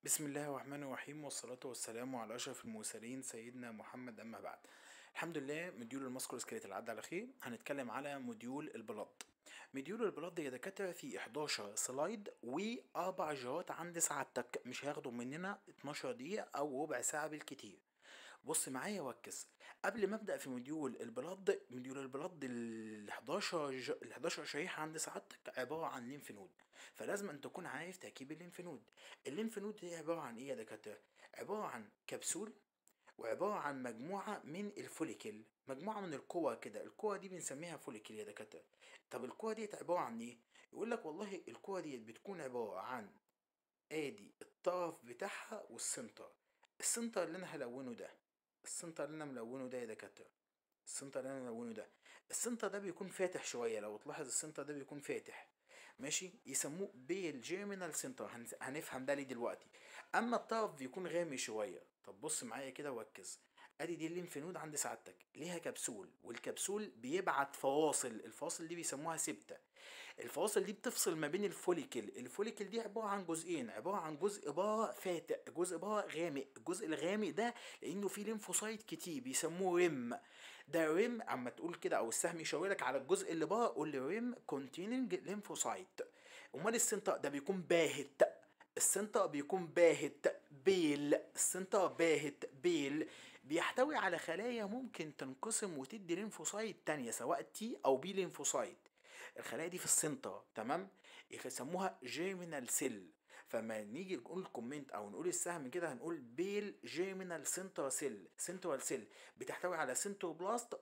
بسم الله الرحمن الرحيم والصلاة والسلام على أشرف المرسلين سيدنا محمد أما بعد الحمد لله مديول الماسكول سكيلت العدى على خير هنتكلم على موديول البلاد مديول البلاد يا دكاترة في 11 سلايد وأربع جرات عند سعادتك مش هياخدوا مننا 12 دقيقة أو ربع ساعة بالكتير بص معايا وركز قبل ما ابدا في موديول البلاد موديول البلاد ال 11 ج... ال 11 شريحه عند سعادتك عباره عن ليمف نود فلازم ان تكون عارف تركيب الليمف نود الليمف نود دي عباره عن ايه يا دكاتره عباره عن كبسول وعباره عن مجموعه من الفوليكل مجموعه من القوى كده القوى دي بنسميها فوليكل يا دكاتره طب القوى دي عباره عن ايه يقول لك والله القوى دي بتكون عباره عن ادي الطرف بتاعها والسنتر السنتر اللي انا هلونه ده السنتر اللي انا ملونه ده يا دكاتره السنتر اللي انا ملونه ده السنتر ده بيكون فاتح شويه لو تلاحظ السنتر ده بيكون فاتح ماشي يسموه بيل جيرمينال سنتر هنس- هنفهم ده ليه دلوقتي اما الطرف بيكون غامق شويه طب بص معايا كده وركز ادي دي الليمف نود عند سعادتك ليها كبسول والكبسول بيبعت فواصل الفواصل دي بيسموها سبتة الفواصل دي بتفصل ما بين الفوليكل الفوليكل دي عبارة عن جزئين عبارة عن جزء بقى فاتح جزء بقى غامق الجزء الغامق ده لانه فيه ليمفوسايت كتير بيسموه ريم ده ريم اما تقول كده او السهم يشاور لك على الجزء اللي بقى قول لي ريم كونتيننج ليمفوسايت امال السنتر ده بيكون باهت السنتر بيكون باهت بيل السنتر باهت بيل بيحتوي على خلايا ممكن تنقسم وتدي ليمفوسايت تانية سواء تي او بي ليمفوسايت الخلايا دي في السنتر تمام يسموها جيرمينال سيل فما نيجي نقول كومنت او نقول السهم كده هنقول بيل جيرمينال سنتر سيل سنترال سيل بتحتوي على سنتوبلاست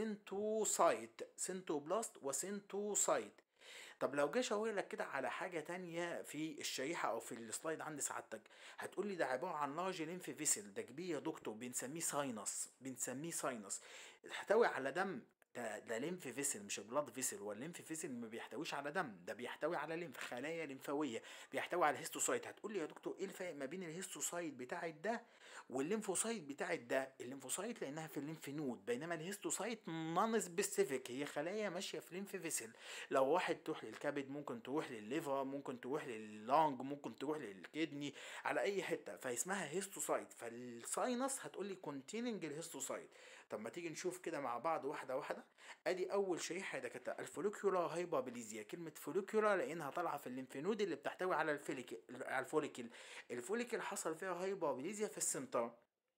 وسنتوسايت سنتوبلاست وسنتوسايت طب لو جه شاور لك كده على حاجه تانية في الشريحه او في السلايد عند سعادتك هتقول لي ده عباره عن لارج ليمف فيسل ده كبير يا دكتور بنسميه ساينس بنسميه ساينس تحتوي على دم ده ده ليمف فيسل مش بلاد فيسل والليمف فيسل ما بيحتويش على دم ده بيحتوي على ليمف خلايا ليمفاويه بيحتوي على هيستوسايت هتقول لي يا دكتور ايه الفرق ما بين الهيستوسايت بتاعت ده والليمفوسايت بتاعت ده الليمفوسايت لانها في الليمف نود بينما الهيستوسايت نون سبيسيفيك هي خلايا ماشيه في ليمف فيسل لو واحد تروح للكبد ممكن تروح للليفر ممكن تروح لللانج ممكن تروح للكدني على اي حته فاسمها هيستوسايت فالساينس هتقول لي كونتيننج الهيستوسايت طب ما تيجي نشوف كده مع بعض واحده واحده ادي اول شريحه ده كانت الفوليكيولار هايبابليزيا كلمه فوليكيولار لانها طالعه في الليمفنود اللي بتحتوي على الفوليكل على الفوليكل الفوليكل حصل فيها هايبابليزيا في السنتر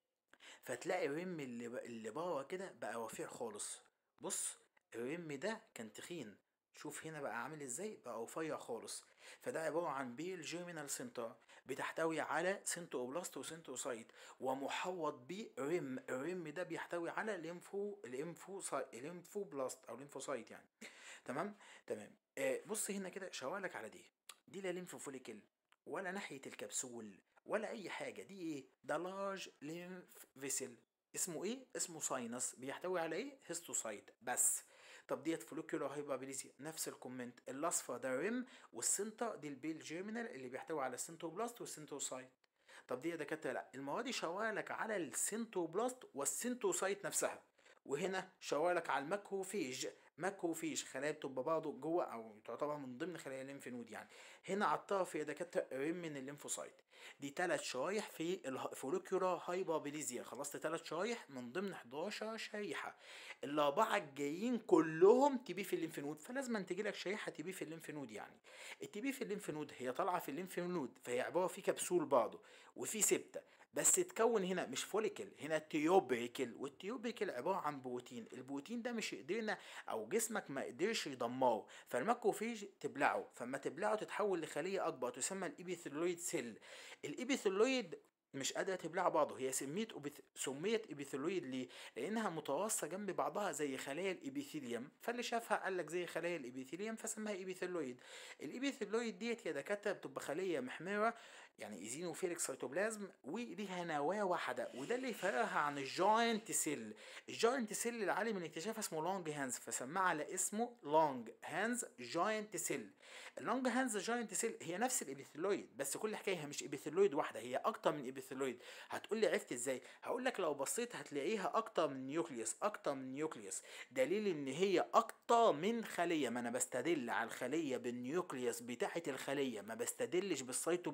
فتلاقي الرم اللي اللي بره كده بقى رفيع خالص بص الرم ده كان تخين شوف هنا بقى عامل ازاي بقى رفيع خالص فده عبارة عن بيل جيرمينال سنتر بتحتوي على سنتوبلاست وسنتوسايت ومحوط بريم الريم ده بيحتوي على ليمفو ليمفو ليمفو بلاست او ليمفوسايت يعني تمام تمام آه بص هنا كده شوالك على دي دي لا ليمف فوليكل ولا ناحية الكبسول ولا أي حاجة دي إيه؟ ده لارج ليمف فيسل اسمه إيه؟ اسمه ساينس بيحتوي على إيه؟ هيستوسايت بس طب ديت فوليكولار هايبابيليزيا نفس الكومنت الأصفر ده ريم والسنتر دي البيل جيرمينال اللي بيحتوي على السنتوبلاست والسنتوسايت طب دي يا دكاترة لا المواد شوالك على السنتوبلاست والسنتوسايت نفسها وهنا شوالك على الماكروفيج ماكروفيج خلايا بتبقى برضه جوه او تعتبر من ضمن خلايا الليمف نود يعني هنا على الطرف يا دكاتره ريم من الليمفوسايت دي ثلاث شرايح في الفوليكولار هايبابيليزيا خلصت ثلاث شرايح من ضمن 11 شريحه الاربعه الجايين كلهم تبي في الليمف نود فلازم تجي لك شريحه تبي في الليمف نود يعني التبي في الليمف نود هي طالعه في الليمف نود فهي عباره في كبسول برضه وفي سبته بس تكون هنا مش فوليكل هنا تيوبيكل والتيوبيكل عباره عن بروتين البروتين ده مش قدرنا او جسمك ما قدرش يدمره فالماكروفيج تبلعه فما تبلعه تتحول لخليه اكبر تسمى الابيثيلويد سيل الابيثيلويد مش قادره تبلع بعضه هي سميت أبيث... سميت ابيثيلويد ليه لانها متواصله جنب بعضها زي خلايا الابيثيليوم فاللي شافها قال لك زي خلايا الابيثيليوم فسماها ابيثيلويد الابيثيلويد ديت يا دكاتره بتبقى خليه محمره يعني ايزينوفيليك سيتوبلازم وليها نواه واحده وده اللي يفرقها عن الجاينت سيل الجاينت سيل اللي العالم اللي اكتشفها اسمه لونج هانز فسماه على اسمه لونج هانز جاينت سيل اللونج هانز جاينت سيل هي نفس الابيثيلويد بس كل حكايه هي مش ابيثيلويد واحده هي اكتر من ابيثيلويد هتقول لي عرفت ازاي هقول لك لو بصيت هتلاقيها اكتر من نيوكليوس اكتر من نيوكليوس دليل ان هي اكتر من خليه ما انا بستدل على الخليه بالنيوكليوس بتاعه الخليه ما بستدلش بالسيتوبلازم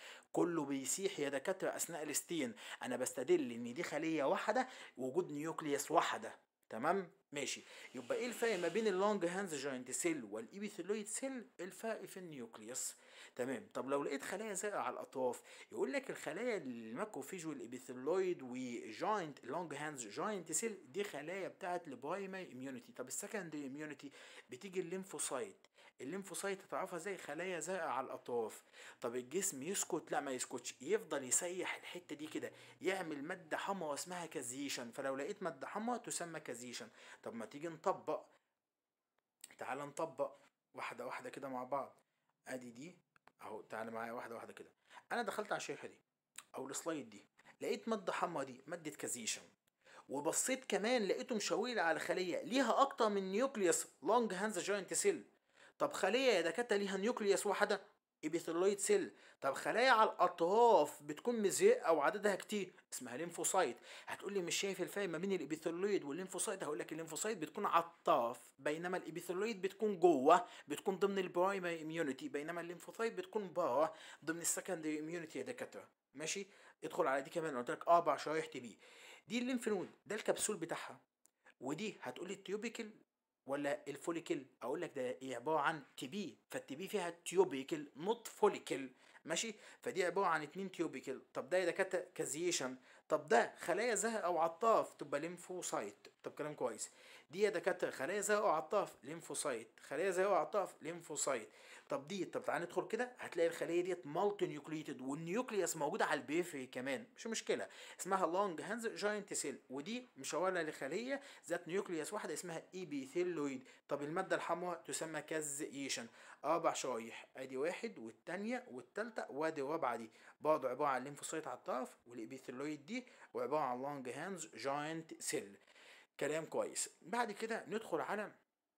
كله بيسيح يا دكاتره اثناء الاستين انا بستدل ان دي خليه واحده وجود نيوكليوس واحده تمام ماشي يبقى ايه الفرق ما بين اللونج هانز جوينت سيل والإيبيثيلويد سيل الفرق في النيوكليوس تمام طب لو لقيت خلايا زرقاء على الاطراف يقول لك الخلايا الماكروفيج والإيبيثيلويد وجوينت لونج هانز جوينت سيل دي خلايا بتاعت البرايمري اميونيتي طب السكندري اميونيتي بتيجي الليمفوسايت الليمفوسايت تعرفها زي خلايا زرقاء على الاطراف طب الجسم يسكت لا ما يسكتش يفضل يسيح الحته دي كده يعمل ماده حمراء اسمها كازيشن فلو لقيت ماده حمراء تسمى كازيشن طب ما تيجي نطبق تعال نطبق واحده واحده كده مع بعض ادي دي اهو تعالى معايا واحده واحده كده انا دخلت على الشريحه دي او السلايد دي لقيت ماده حمراء دي ماده كازيشن وبصيت كمان لقيته مشاور على خليه ليها اكتر من نيوكليوس لونج هانز جوينت سيل طب خليه يا دكاتره ليها نيوكليوس واحده ابيثيلويد سيل طب خلايا على الاطراف بتكون مزرقه وعددها كتير اسمها ليمفوسايت هتقول لي مش شايف الفرق ما بين الابيثيلويد والليمفوسايت هقول لك الليمفوسايت بتكون على الطرف بينما الابيثيلويد بتكون جوه بتكون ضمن البرايمري اميونيتي بينما الليمفوسايت بتكون بره ضمن السكندري اميونيتي يا دكاتره ماشي ادخل على دي كمان قلت لك اربع شرايح تي بي دي الليمف نود ده الكبسول بتاعها ودي هتقول لي التيوبيكل ولا الفوليكل اقول لك ده هي عباره عن تي بي فالتي بي فيها تيوبيكل نوت فوليكل ماشي فدي عباره عن اتنين تيوبيكل طب ده ده كانت كازيشن طب ده خلايا زهق او عطاف تبقى ليمفوسايت طب كلام كويس دي يا دكاتره خلايا زهق او عطاف ليمفوسايت خلايا زهق او عطاف ليمفوسايت طب دي طب تعالى ندخل كده هتلاقي الخليه ديت مالتي نيوكليتد والنيوكليوس موجوده على البيفري كمان مش مشكله اسمها لونج هانز جاينت سيل ودي مشاوره لخليه ذات نيوكليوس واحده اسمها ايبيثيلويد طب الماده الحمراء تسمى كازيشن اربع شرايح ادي واحد والثانيه والثالثه وادي الرابعه دي برضه عباره عن ليمفوسايت على الطرف والابيثيلويد دي وعباره عن لونج هانز جاينت سيل كلام كويس بعد كده ندخل على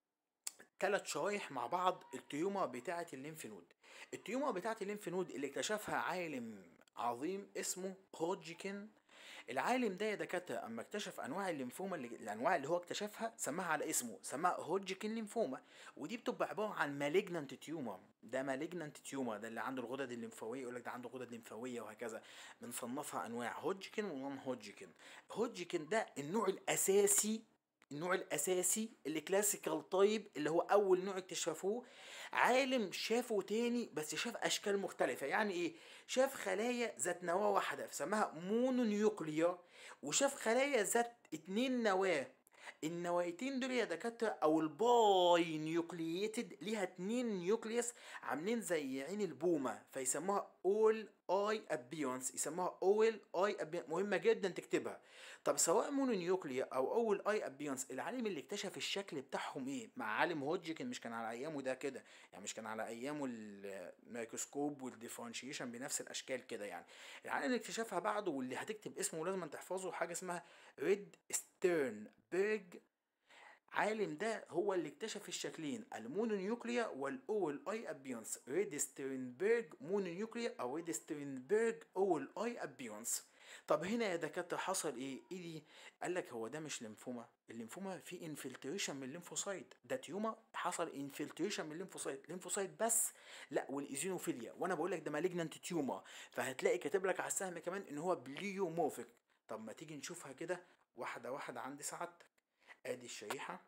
ثلاث شرايح مع بعض التيومة بتاعة الليمف نود التيومة بتاعة الليمف نود اللي اكتشفها عالم عظيم اسمه هوجيكن العالم ده يا دكاتره اما اكتشف انواع الليمفوما اللي الانواع اللي هو اكتشفها سماها على اسمه سماها هوجيكن ليمفوما ودي بتبقى عباره عن مالجنانت تيومر ده مالجنانت تيومر ده اللي عنده الغدد الليمفاويه يقول لك ده عنده غدد ليمفاويه وهكذا بنصنفها انواع هوجيكن ونون هوجيكن هوجيكن ده النوع الاساسي النوع الاساسي اللي كلاسيكال طيب اللي هو اول نوع اكتشفوه عالم شافه تاني بس شاف اشكال مختلفه يعني ايه شاف خلايا ذات نواه واحده فسماها مونونيوكليا وشاف خلايا ذات اتنين نواه النوايتين دول يا دكاتره او الباي نيوكلييتد ليها اتنين نيوكليوس عاملين زي عين البومه فيسموها اول اي ابيونس يسموها اول اي ابيونس مهمه جدا تكتبها طب سواء مونونيوكليا او اول اي ابيونس العالم اللي اكتشف الشكل بتاعهم ايه مع عالم هوجيكن مش كان على ايامه ده كده يعني مش كان على ايامه الميكروسكوب والديفرنشيشن بنفس الاشكال كده يعني العالم اللي اكتشفها بعده واللي هتكتب اسمه لازم تحفظه حاجه اسمها ريد ستيرنبرج عالم ده هو اللي اكتشف الشكلين المونونيوكليا والاول اي ابيونس ريد ستيرنبرج مونونيوكليا او ريد ستيرنبرج اول اي ابيونس طب هنا يا دكاتره حصل ايه؟ ايه دي؟ قال لك هو ده مش ليمفوما، الليمفوما في انفلتريشن من الليمفوسايت، ده تيوما حصل انفلتريشن من الليمفوسايت، ليمفوسايت بس لا والايزينوفيليا، وانا بقول لك ده مالجنانت تيوما، فهتلاقي كاتب لك على السهم كمان ان هو بليومورفيك، طب ما تيجي نشوفها كده واحده واحده عند سعادتك. ادي الشريحه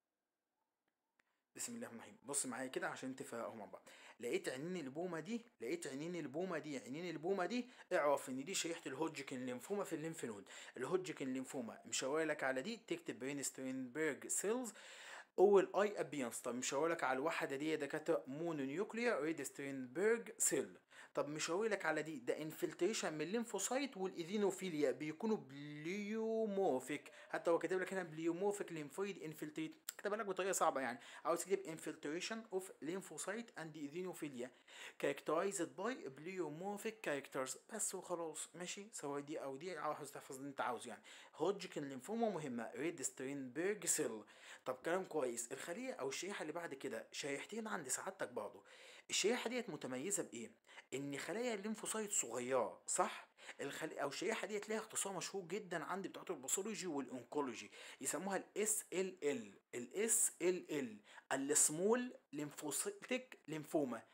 بسم الله الرحمن الرحيم بص معايا كده عشان تفرقهم مع بعض لقيت عينين البومه دي لقيت عينين البومه دي عينين البومه دي اعرف ان دي شريحه الهوجكن ليمفوما في الليمف نود الهوجكن ليمفوما مشاور لك على دي تكتب برين سترينبرج سيلز اول اي ابيانس طب مشاور لك على الواحده دي يا دكاتره مونونيوكليا ريد سترينبرج سيل طب مشاور لك على دي ده انفلتريشن من الليمفوسايت والايزينوفيليا بيكونوا بليومورفيك حتى هو كاتب لك هنا بليومورفيك ليمفويد انفلتريت كتب لك بطريقه صعبه يعني عاوز تكتب انفلتريشن اوف ليمفوسايت اند ايزينوفيليا characterized by pleomorphic characters بس وخلاص ماشي سواء دي او دي عاوز تحفظ اللي انت عاوزه يعني هوجكن ليمفوما مهمه ريد سترينبرج سيل طب كلام كويس الخليه او الشريحه اللي بعد كده شريحتين عند سعادتك برضه الشريحه ديت متميزه بايه ان خلايا الليمفوسايت صغيره صح الخلية او الشريحه ديت ليها اختصار مشهور جدا عند بتوع الباثولوجي والانكولوجي يسموها الاس ال ال الاس ال ال السمول ليمفوسيتك ليمفوما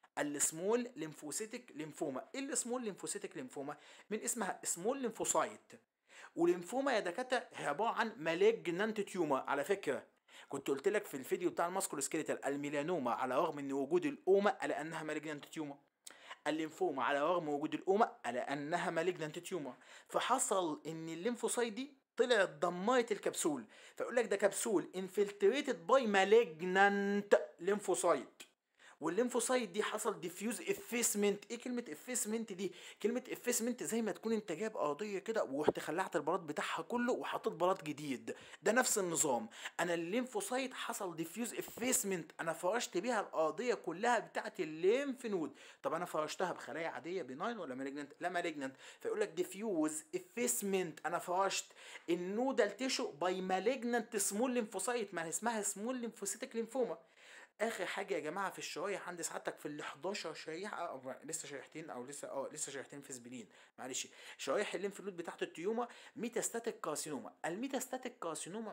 السمول ليمفوسيتك ليمفوما ايه السمول ليمفوسيتك ليمفوما من اسمها سمول ليمفوسايت وليمفوما يا دكاتره هي عباره عن مالجنانت تيومر على فكره كنت قلت لك في الفيديو بتاع الماسكول سكيليتال الميلانوما على الرغم من وجود الاوما الا انها مالجنانت تيومر الليمفوما على رغم وجود الاوما الا انها مالجنانت تيومر فحصل ان الليمفوسايت دي طلعت دمرت الكبسول فيقول لك ده كبسول انفلتريتد باي مالجنانت ليمفوسايت والليمفوسايت دي حصل ديفيوز افيسمنت ايه كلمه افيسمنت دي كلمه افيسمنت زي ما تكون انت جايب ارضيه كده ورحت خلعت البلاط بتاعها كله وحطيت بلاط جديد ده نفس النظام انا الليمفوسايت حصل ديفيوز افيسمنت انا فرشت بيها الارضيه كلها بتاعه الليمف نود طب انا فرشتها بخلايا عاديه بناين ولا مالجننت لا مالجننت فيقول لك ديفيوز افيسمنت انا فرشت النودال تيشو باي مالجننت سمول ليمفوسايت ما اسمها سمول ليمفوسيتك ليمفوما اخر حاجه يا جماعه في الشرايح عند سعادتك في ال 11 شريحه أو لسه شريحتين او لسه اه لسه شريحتين في سبلين معلش شرايح الليمف نود بتاعت التيوما ميتاستاتيك كارسينوما الميتاستاتيك كارسينوما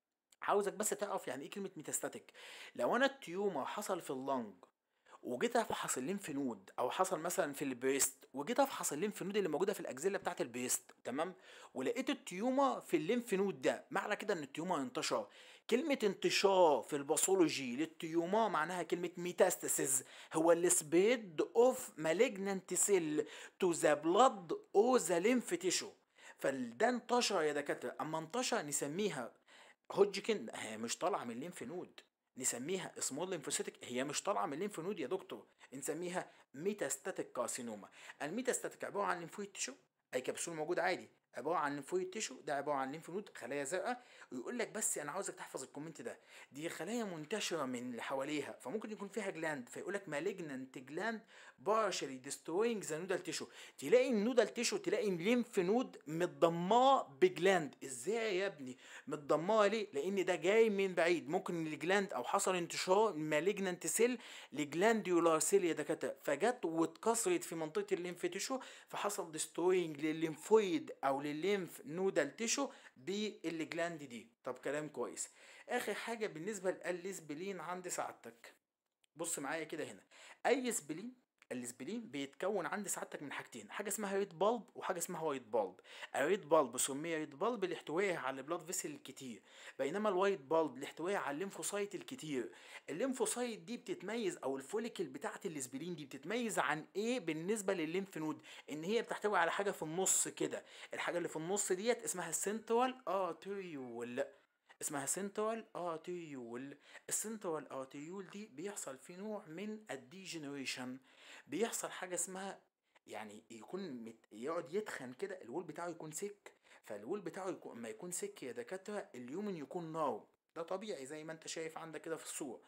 عاوزك بس تعرف يعني ايه كلمه ميتاستاتيك لو انا التيوما حصل في اللنج وجيت افحص الليمف نود او حصل مثلا في البريست وجيت افحص الليمف نود اللي موجوده في الاجزله بتاعه البريست تمام ولقيت التيوما في الليمف نود ده معنى كده ان التيوما انتشر كلمة انتشار في الباثولوجي للتيوما معناها كلمة ميتاستاسيز هو السبيد اوف مالجنانت سيل تو ذا بلاد او ذا ليمف تيشو فده انتشر يا دكاترة اما انتشر نسميها هوجكن هي مش طالعة من الليمف نود نسميها سمول ليمفوسيتك هي مش طالعه من الليمف نود يا دكتور نسميها ميتاستاتيك كارسينوما الميتاستاتيك عباره عن ليمفويد تيشو اي كبسول موجود عادي عباره عن ليمفويد تيشو ده عباره عن ليمف نود خلايا زرقاء ويقول لك بس انا عاوزك تحفظ الكومنت ده دي خلايا منتشره من اللي حواليها فممكن يكون فيها جلاند فيقول لك مالجنانت جلاند بارشلي ديستروينج ذا نودال تيشو تلاقي النودال تيشو تلاقي الليمف نود متضماه بجلاند ازاي يا ابني متضماه ليه لان ده جاي من بعيد ممكن الجلاند او حصل انتشار مالجنانت سيل لجلانديولار سيل يا دكاتره فجت واتكسرت في منطقه الليمف تيشو فحصل ديستروينج للليمفويد او للليمف نودال تيشو بالجلاند دي طب كلام كويس اخر حاجه بالنسبه للسبلين عند سعادتك بص معايا كده هنا اي سبلين الاسبلين بيتكون عند سعادتك من حاجتين حاجه اسمها ريد بالب وحاجه اسمها وايت بالب الريد بالب سمي ريد بالب لاحتوائه على البلاد فيسل الكتير بينما الوايت بالب لاحتوائه على الليمفوسايت الكتير الليمفوسايت دي بتتميز او الفوليكل بتاعه الاسبلين دي بتتميز عن ايه بالنسبه للليمف نود ان هي بتحتوي على حاجه في النص كده الحاجه اللي في النص ديت اسمها السنترال ارتريول اسمها سنترال ارتيول السنترال ارتيول دي بيحصل في نوع من الديجنريشن بيحصل حاجه اسمها يعني يكون مت... يقعد يتخن كده الول بتاعه يكون سك فالول بتاعه يكون ما يكون سك يا دكاتره اليومن يكون نار ده طبيعي زي ما انت شايف عندك كده في الصوره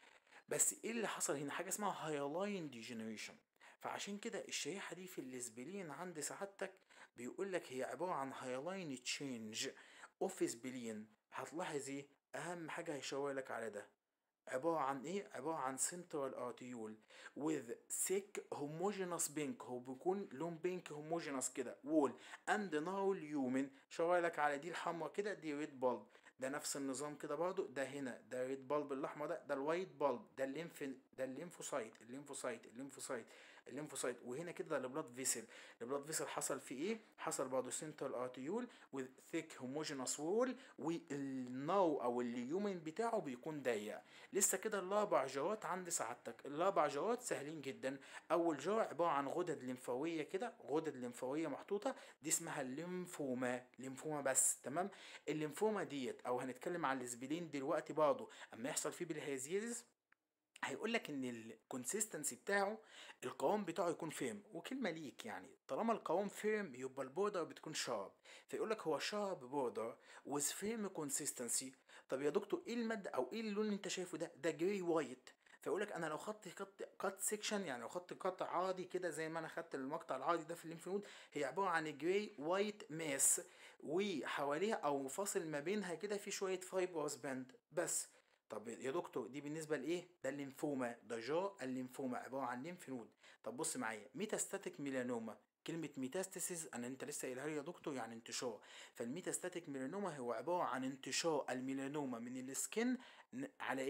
بس ايه اللي حصل هنا حاجه اسمها هايلاين ديجنريشن فعشان كده الشريحه دي في الاسبلين عند سعادتك بيقول لك هي عباره عن هايلاين تشينج اوف اسبلين هتلاحظ ايه اهم حاجه هيشاور لك على ده عبارة عن ايه؟ عبارة عن central arteriole with thick homogeneous pink هو بيكون لون بينك homogeneous كده wall and narrow lumen شاور لك على دي الحمرا كده دي ريد bulb ده نفس النظام كده برضو ده هنا ده ريد بالب الاحمر ده ده الوايت بالب ده الليمف ده الليمفوسايت الليمفوسايت الليمفوسايت الليمفوسايت وهنا كده ده البلاد فيسل البلاد فيسل حصل فيه ايه حصل برضه سنترال ارتيول with thick homogeneous wall والنو او اليومن بتاعه بيكون ضيق لسه كده الاربع جارات عند سعادتك الاربع جارات سهلين جدا اول جار عباره عن غدد لمفاويه كده غدد لمفاويه محطوطه دي اسمها الليمفوما ليمفوما بس تمام الليمفوما ديت او هنتكلم عن الاسبلين دلوقتي برضه اما يحصل فيه بالهيزيز هيقول لك ان الكونسيستنسي بتاعه القوام بتاعه يكون فيرم وكلمه ليك يعني طالما القوام فيرم يبقى البوردر بتكون شارب فيقول لك هو شارب بوردر وذ فيرم كونسيستنسي طب يا دكتور ايه الماده او ايه اللون اللي انت شايفه ده ده جراي وايت فيقول لك انا لو خدت كات كات سيكشن يعني لو خدت قطع عادي كده زي ما انا خدت المقطع العادي ده في الليمف نود هي عباره عن جراي وايت ماس وحواليها او فاصل ما بينها كده في شويه فايبرز باند بس طب يا دكتور دي بالنسبه لايه ده الليمفوما ده جا الليمفوما عباره عن ليمف نود طب بص معايا ميتاستاتيك ميلانوما كلمة ميتاستاسيس أنا أنت لسه قايلها لي يا دكتور يعني انتشار فالميتاستاتيك ميلانوما هو عبارة عن انتشار الميلانوما من السكن على إيه؟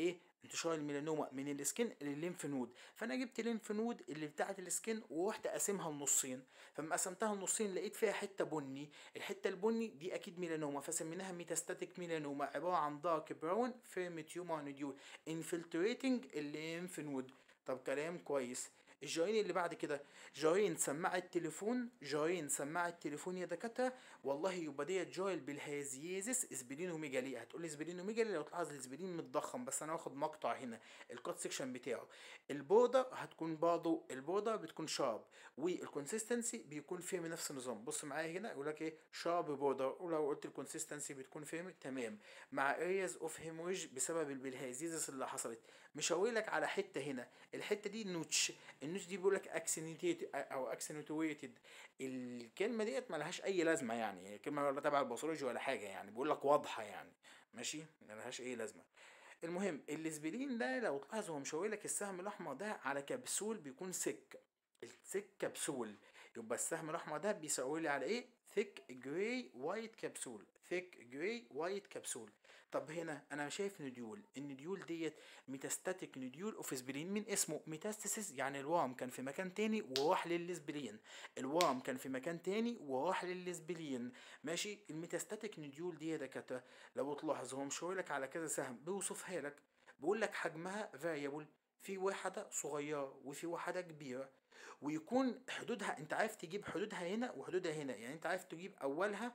انتشار الميلانوما من السكن للليمف نود فانا جبت الليمف نود اللي بتاعه السكن ورحت قاسمها لنصين فلما قسمتها لنصين لقيت فيها حته بني الحته البني دي اكيد ميلانوما فسميناها ميتاستاتيك ميلانوما عباره عن دارك براون فيرم تيومر نوديول انفلتريتنج الليمف نود طب كلام كويس الجارين اللي بعد كده جارين سماعة تليفون جارين سماعة تليفون يا دكاترة والله يبقى ديت جايل بالهازيازيس اسبلينوميجالي هتقول لي اسبلينوميجالي لو تلاحظ الاسبلين متضخم بس انا واخد مقطع هنا الكات سيكشن بتاعه البوردة هتكون برضه البوردة بتكون شارب والكونسيستنسي بيكون فيهم نفس النظام بص معايا هنا يقول لك ايه شارب بوردر ولو قلت الكونسيستنسي بتكون فيهم تمام مع ارياز اوف هيموريج بسبب البلهازيزس اللي حصلت مش هقول لك على حته هنا الحته دي نوتش النوتش دي بيقول لك اكسنتيت او اكسنتويتد الكلمه ديت ملهاش اي لازمه يعني هي كلمه ولا تبع الباثولوجي ولا حاجه يعني بيقول لك واضحه يعني ماشي ملهاش اي لازمه المهم الاسبرين ده لو تلاحظ هو مشاور لك السهم الاحمر ده على كبسول بيكون سك السك كبسول يبقى السهم الاحمر ده بيساوي لي على ايه ثيك جراي وايت كبسول ثيك جراي وايت كبسول طب هنا انا شايف نديول النديول ديت ميتاستاتيك نديول اوف اسبرين من اسمه ميتاستاسيس يعني الوام كان في مكان تاني وراح للاسبرين الوام كان في مكان تاني وراح للاسبرين ماشي الميتاستاتيك نديول دي يا دكاتره لو تلاحظ هو مشاور لك على كذا سهم بيوصفها لك بيقول لك حجمها فاريبل في واحده صغيره وفي واحده كبيره ويكون حدودها انت عارف تجيب حدودها هنا وحدودها هنا يعني انت عارف تجيب اولها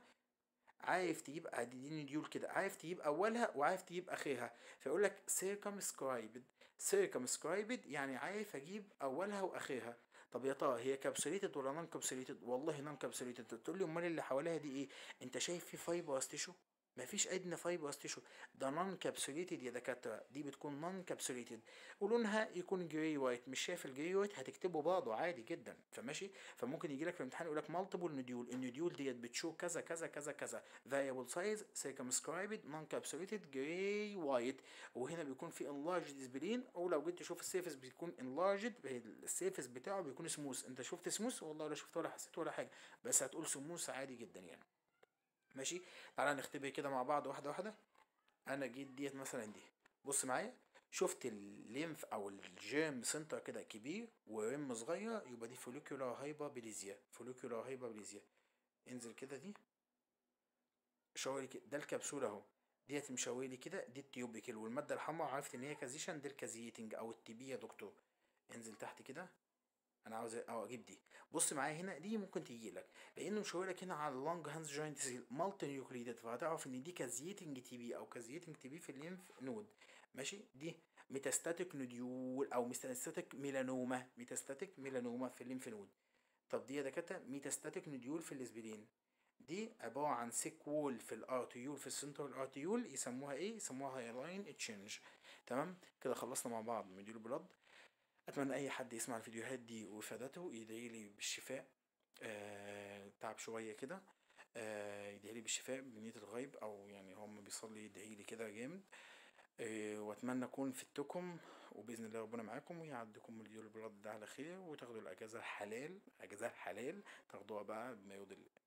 عارف تجيب اديني ديول كده عارف تجيب اولها وعارف تجيب اخرها فيقول لك circumscribed circumscribed يعني عارف اجيب اولها واخرها طب يا ترى هي كابسوليتد ولا نون كابسوليتد والله نون كابسوليتد تقول لي امال اللي حواليها دي ايه انت شايف في فايبرس تيشو مفيش ادنى فايبرس تيشو ده نون كابسوليتد يا دكاتره دي بتكون نون كابسوليتد ولونها يكون جراي وايت مش شايف الجراي وايت هتكتبه برضه عادي جدا فماشي فممكن يجي لك في الامتحان يقول لك مالتيبل نديول النديول ديت بتشو كذا كذا كذا كذا فاريبل سايز سيركمسكرايبد نون كابسوليتد جراي وايت وهنا بيكون في انلارجد اسبرين او لو جيت تشوف السيرفس بيكون انلارجد السيرفس بتاعه بيكون سموث انت شفت سموث والله ولا شفت ولا حسيت ولا حاجه بس هتقول سموث عادي جدا يعني ماشي تعالى نختبر كده مع بعض واحده واحده انا جيت ديت مثلا دي بص معايا شفت الليمف او الجيم سنتر كده كبير ورم صغير يبقى دي فوليكولار هايبربليزيا فوليكولار هايبربليزيا انزل كده دي شاوري كده ده الكبسوله اهو ديت مشاوري كده دي التيوبيكل والماده الحمراء عرفت ان هي كازيشن دي الكازيتنج او التي بي يا دكتور انزل تحت كده انا عاوز اه اجيب دي بص معايا هنا دي ممكن تيجي لك لانه مشاور لك هنا على اللونج هاندز جوينت سيل مالتي نيوكليدد فهتعرف ان دي كازيتنج تي بي او كازيتنج تي بي في الليمف نود ماشي دي ميتاستاتيك نوديول او ميتاستاتيك ميلانوما ميتاستاتيك ميلانوما في الليمف نود طب دي يا دكاتره ميتاستاتيك نوديول في الاسبرين دي عبارة عن سيك وول في الارتيول في السنتر الارتيول يسموها ايه يسموها هايلاين تشينج تمام كده خلصنا مع بعض مديول بلاد اتمنى اي حد يسمع الفيديوهات دي وافادته يدعي لي بالشفاء آه تعب شويه كده آه يدعي لي بالشفاء بنية الغيب او يعني هو بيصلي يدعي لي كده جامد آه واتمنى اكون فدتكم وباذن الله ربنا معاكم ويعدكم مليون البلاد ده على خير وتاخدوا الاجازه الحلال اجازه الحلال تاخدوها بقى بما يرضي الله